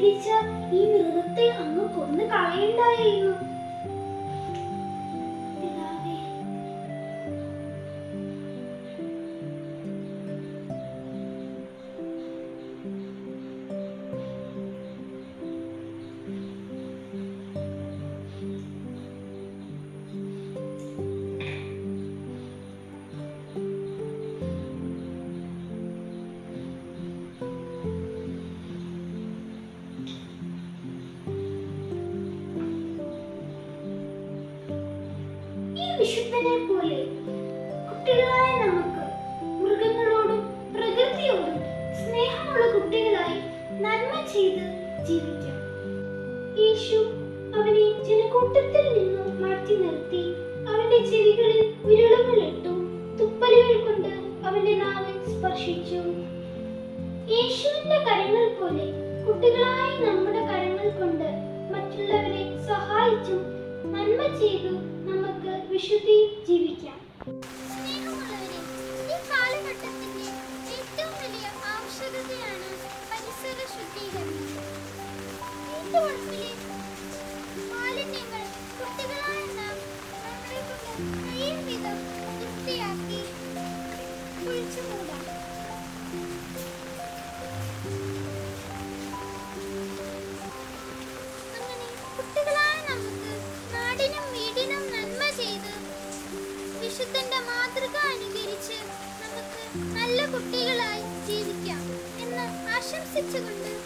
വിധിച്ച ഈ മൃഗത്തെ അങ്ങ് കൊന്നു കളയണ്ടായിരുന്നു പിതാവേ ഈ വിശുദ്ധനെ പോലെ കുട്ടികളായ നമുക്ക് മൃഗങ്ങളോടും പ്രകൃതിയോടും സ്നേഹമുള്ള കുട്ടികളായി നന്മ ചെയ്ത് ജീവിക്കാം യേശു അവനെ ജനക്കൂട്ടത്തിൽ നിന്നും മാറ്റി നിർത്തി അവന്റെ ചെവികളിൽ വിരളുകളിട്ടു തുപ്പലുകൾ കൊണ്ട് അവന്റെ നാവിൽ സ്പർശിച്ചു യേശുവിന്റെ കരങ്ങൾ പോലെ കുട്ടികളായ നമ്മുടെ കരങ്ങൾ കൊണ്ട് മറ്റുള്ളവരെ സഹായിച്ചും നന്മ ചെയ്തു നമുക്ക് വിശുദ്ധി ജീവിക്കാം സ്നേഹമുള്ളവരെ, ഈ കാലഘട്ടത്തിന്റെ ഏറ്റവും വലിയ ആവശ്യകതയാണ് പരിസര ശുദ്ധീകരണം. വീട്ടുവളപ്പിലെ മാലിന്യങ്ങൾ കുട്ടികളായ നാം നമ്മളെക്കൊണ്ട് കഴിയും വിധം വൃത്തിയാക്കി കുഴിച്ചുമൂടാം. അങ്ങനെ കുട്ടികളായ നമുക്ക് നാടിനും വീടിനും നന്മ ചെയ്ത് വിശുദ്ധന്റെ മാതൃക അനുകരിച്ച് നമുക്ക് നല്ല കുട്ടികളായി ജീവിക്കാം എന്ന് ആശംസിച്ചുകൊണ്ട്